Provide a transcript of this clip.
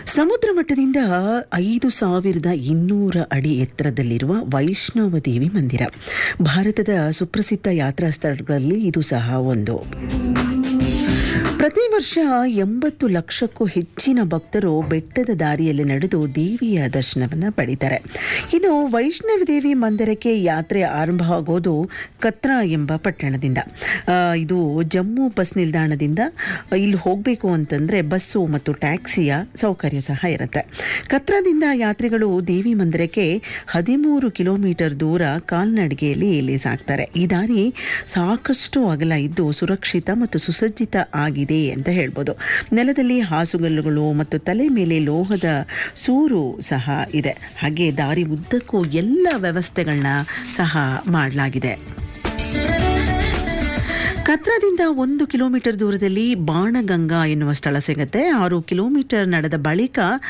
ಸಮುದ್ರ ಮಟ್ಟದಿಂದ ಐದು ಸಾವಿರದ ಇನ್ನೂರ ಅಡಿ ಎತ್ತರದಲ್ಲಿರುವ ವೈಷ್ಣವ ದೇವಿ ಮಂದಿರ ಭಾರತದ ಸುಪ್ರಸಿದ್ಧ ಯಾತ್ರಾ ಸ್ಥಳಗಳಲ್ಲಿ ಇದು ಸಹ ಒಂದು ಪ್ರತಿ ವರ್ಷ ಎಂಬತ್ತು ಲಕ್ಷಕ್ಕೂ ಹೆಚ್ಚಿನ ಭಕ್ತರು ಬೆಟ್ಟದ ದಾರಿಯಲ್ಲಿ ನಡೆದು ದೇವಿಯ ದರ್ಶನವನ್ನು ಪಡೀತಾರೆ ಇನ್ನು ವೈಷ್ಣವ ದೇವಿ ಮಂದಿರಕ್ಕೆ ಯಾತ್ರೆ ಆರಂಭ ಆಗೋದು ಕತ್ರಾ ಎಂಬ ಪಟ್ಟಣದಿಂದ ಆ, ಇದು ಜಮ್ಮು ಬಸ್ ನಿಲ್ದಾಣದಿಂದ ಇಲ್ಲಿ ಹೋಗಬೇಕು ಅಂತಂದರೆ ಬಸ್ಸು ಮತ್ತು ಟ್ಯಾಕ್ಸಿಯ ಸೌಕರ್ಯ ಸಹ ಇರುತ್ತೆ ಕತ್ರಾದಿಂದ ಯಾತ್ರಿಗಳು ದೇವಿ ಮಂದಿರಕ್ಕೆ ಹದಿಮೂರು ಕಿಲೋಮೀಟರ್ ದೂರ ಕಾಲ್ನಡಿಗೆಯಲ್ಲಿ ಇಲ್ಲಿ ಸಾಕ್ತಾರೆ ಈ ದಾರಿ ಸಾಕಷ್ಟು ಅಗಲ ಇದ್ದು ಸುರಕ್ಷಿತ ಮತ್ತು ಸುಸಜ್ಜಿತ ಆಗಿದೆ ಅಂತ ಹೇಳ್ಬೋದು ನೆಲದಲ್ಲಿ ಹಾಸುಗಲ್ಲುಗಳು ಮತ್ತು ತಲೆ ಮೇಲೆ ಲೋಹದ ಸೂರು ಸಹ ಇದೆ ಹಾಗೆ ದಾರಿ ಉದ್ದಕ್ಕೂ ಎಲ್ಲ ವ್ಯವಸ್ಥೆಗಳನ್ನ ಸಹ ಮಾಡಲಾಗಿದೆ ಕತ್ರಾದಿಂದ ಒಂದು ಕಿಲೋಮೀಟರ್ ದೂರದಲ್ಲಿ ಬಾಣಗಂಗಾ ಎನ್ನುವ ಸ್ಥಳ ಸಿಗುತ್ತೆ ಆರು ಕಿಲೋಮೀಟರ್ ನಡೆದ ಬಳಿಕ